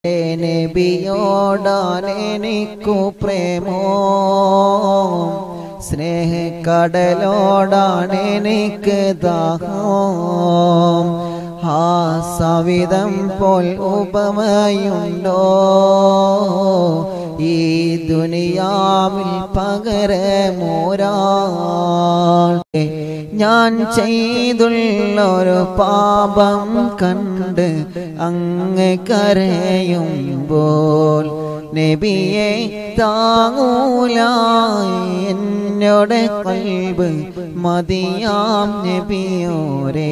നബിയോടാണെനിക്കു പ്രേമോ സ്നേഹക്കടലോടാണെനിക്ക് ദാഹം ആ സവിധം പോൽ ഉപമയുണ്ടോ ഈ ദുനിയാവിൽ പകരമോരാൾ ഞാൻ ചെയ്തുള്ളൊരു പാപം കണ്ട് അങ്ങ് കരയുമ്പോൾ നബിയെ താങ്ങൂല എന്നോട് കൽബ് മതിയാം നബിയോരേ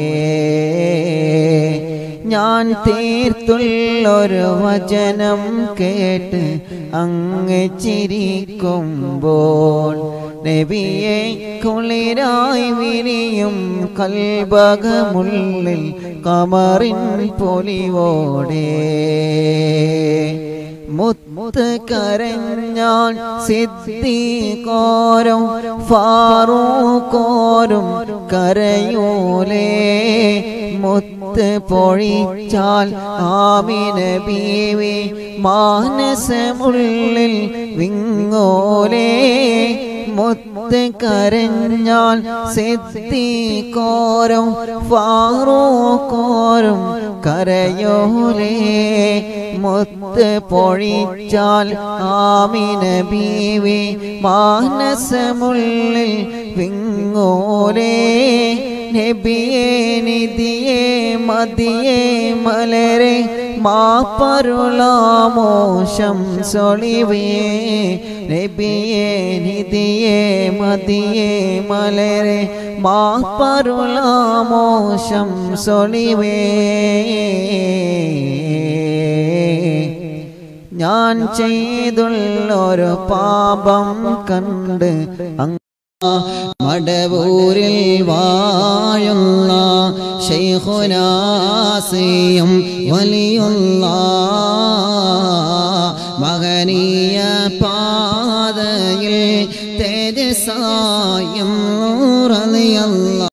ഞാൻ തീർത്തുള്ളൊരു വചനം കേട്ട് അങ്ങ് ചിരിക്കുമ്പോൾ നബിയെ കുളിരായി വിരിയും കൽബകമുള്ളിൽ കമറിൻ പൊലിവോടെ മുത്ത് കരഞ്ഞാൽ സിദ്ദീഖോരും ഫാറൂഖോരും കരയൂലേ മുത്ത് പൊഴിച്ചാൽ ആമിന ബീവി മാനസമുള്ളിൽ വിങ്ങോലേ മുത്ത് കരഞ്ഞാൽ സിദ്ദീഖോരും ഫാറൂഖോരും കരയോലേ മുത്ത് പൊഴിച്ചാൽ ആമിന ബീവി മാനസമുള്ളിൽ വിങ്ങോലേ നബിയേ നിധിയേ മതിയേ മലരെ മാപ്പരുളാമോശം സൊളിവേ നബിയേ നിധിയേ മതിയേ മലരെ മാപ്പരുളാമോശം സൊളിവേ ഞാൻ ചെയ്തുള്ളൊരു പാപം കണ്ട് അങ്ങ് മടവൂരിൽ വാഴുന്ന ശൈഖുനാസിയും വലിയുള്ള മകനീയ പാതയിൽ തേജസായും